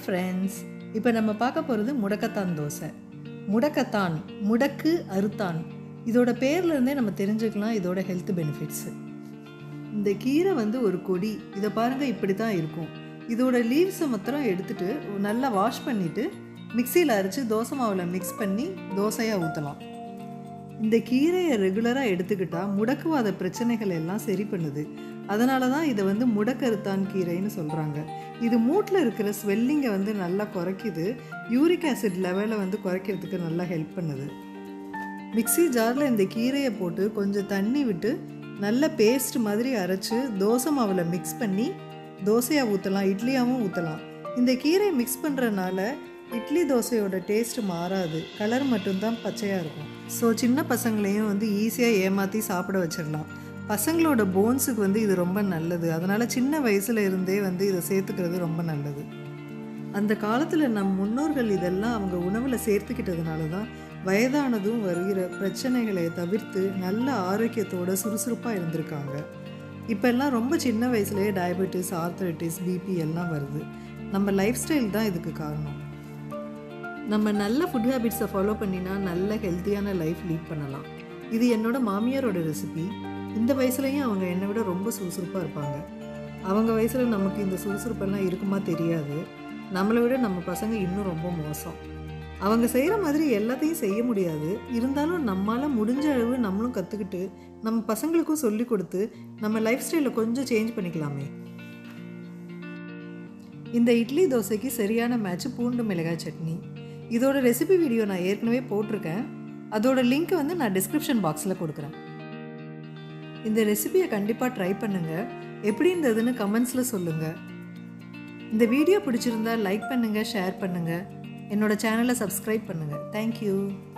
friends இப்போ நம்ம பார்க்க போகிறது முடக்கத்தான் தோசை முடக்கத்தான் முடக்கு அறுத்தான் இதோட பேர்ல இருந்தே நம்ம தெரிஞ்சுக்கலாம் இதோட ஹெல்த் பெனிஃபிட்ஸு இந்த கீரை வந்து ஒரு கொடி இதை பாருங்கள் இப்படி தான் இருக்கும் இதோட லீவ்ஸை மாத்திரம் எடுத்துட்டு நல்லா வாஷ் பண்ணிவிட்டு மிக்சியில் அரைச்சி தோசை மாவில் மிக்ஸ் பண்ணி தோசையாக ஊற்றலாம் இந்த கீரையை ரெகுலராக எடுத்துக்கிட்டால் முடக்குவாத பிரச்சனைகள் எல்லாம் சரி பண்ணுது அதனால தான் இதை வந்து முடக்கருத்தான் கீரைன்னு சொல்கிறாங்க இது மூட்டில் இருக்கிற ஸ்வெல்லிங்கை வந்து நல்லா குறைக்குது யூரிக் ஆசிட் லெவலை வந்து குறைக்கிறதுக்கு நல்லா ஹெல்ப் பண்ணுது மிக்ஸி ஜாரில் இந்த கீரையை போட்டு கொஞ்சம் தண்ணி விட்டு நல்ல பேஸ்ட் மாதிரி அரைச்சி தோசை மாவில் மிக்ஸ் பண்ணி தோசையாக ஊற்றலாம் இட்லியாகவும் ஊற்றலாம் இந்த கீரையை மிக்ஸ் பண்ணுறனால இட்லி தோசையோட டேஸ்ட் மாறாது கலர் மட்டும்தான் பச்சையாக இருக்கும் ஸோ சின்ன பசங்களையும் வந்து ஈஸியாக ஏமாற்றி சாப்பிட வச்சிடலாம் பசங்களோட போன்ஸுக்கு வந்து இது ரொம்ப நல்லது அதனால் சின்ன வயசில் இருந்தே வந்து இதை சேர்த்துக்கிறது ரொம்ப நல்லது அந்த காலத்தில் நம் முன்னோர்கள் இதெல்லாம் அவங்க உணவில் சேர்த்துக்கிட்டதுனால தான் வயதானதும் வருகிற பிரச்சனைகளை தவிர்த்து நல்ல ஆரோக்கியத்தோட சுறுசுறுப்பாக இருந்திருக்காங்க இப்போல்லாம் ரொம்ப சின்ன வயசுலேயே டயபெட்டிஸ் ஆர்த்தரைட்டிஸ் பிபி எல்லாம் வருது நம்ம லைஃப் ஸ்டைல் தான் இதுக்கு காரணம் நம்ம நல்ல ஃபுட் ஹேபிட்ஸை ஃபாலோ பண்ணினா நல்ல ஹெல்த்தியான லைஃப் லீட் பண்ணலாம் இது என்னோட மாமியாரோட ரெசிபி இந்த வயசுலையும் அவங்க என்னை விட ரொம்ப சுறுசுறுப்பாக இருப்பாங்க அவங்க வயசில் நமக்கு இந்த சுறுசுறுப்பெல்லாம் இருக்குமா தெரியாது நம்மளை விட நம்ம பசங்க இன்னும் ரொம்ப மோசம் அவங்க செய்கிற மாதிரி எல்லாத்தையும் செய்ய முடியாது இருந்தாலும் நம்மளால் முடிஞ்ச அளவு நம்மளும் கற்றுக்கிட்டு நம்ம பசங்களுக்கும் சொல்லி கொடுத்து நம்ம லைஃப் ஸ்டைலில் கொஞ்சம் சேஞ்ச் பண்ணிக்கலாமே இந்த இட்லி தோசைக்கு சரியான மேட்ச் பூண்டு மிளகாய் சட்னி இதோட ரெசிபி வீடியோ நான் ஏற்கனவே போட்டிருக்கேன் அதோட லிங்க் வந்து நான் டிஸ்கிரிப்ஷன் பாக்ஸில் கொடுக்குறேன் இந்த ரெசிபியை கண்டிப்பாக ட்ரை பண்ணுங்கள் எப்படி இருந்ததுன்னு கமெண்ட்ஸில் சொல்லுங்கள் இந்த வீடியோ பிடிச்சிருந்தா லைக் பண்ணுங்கள் ஷேர் பண்ணுங்கள் என்னோட சேனலை சப்ஸ்கிரைப் பண்ணுங்கள் தேங்க்யூ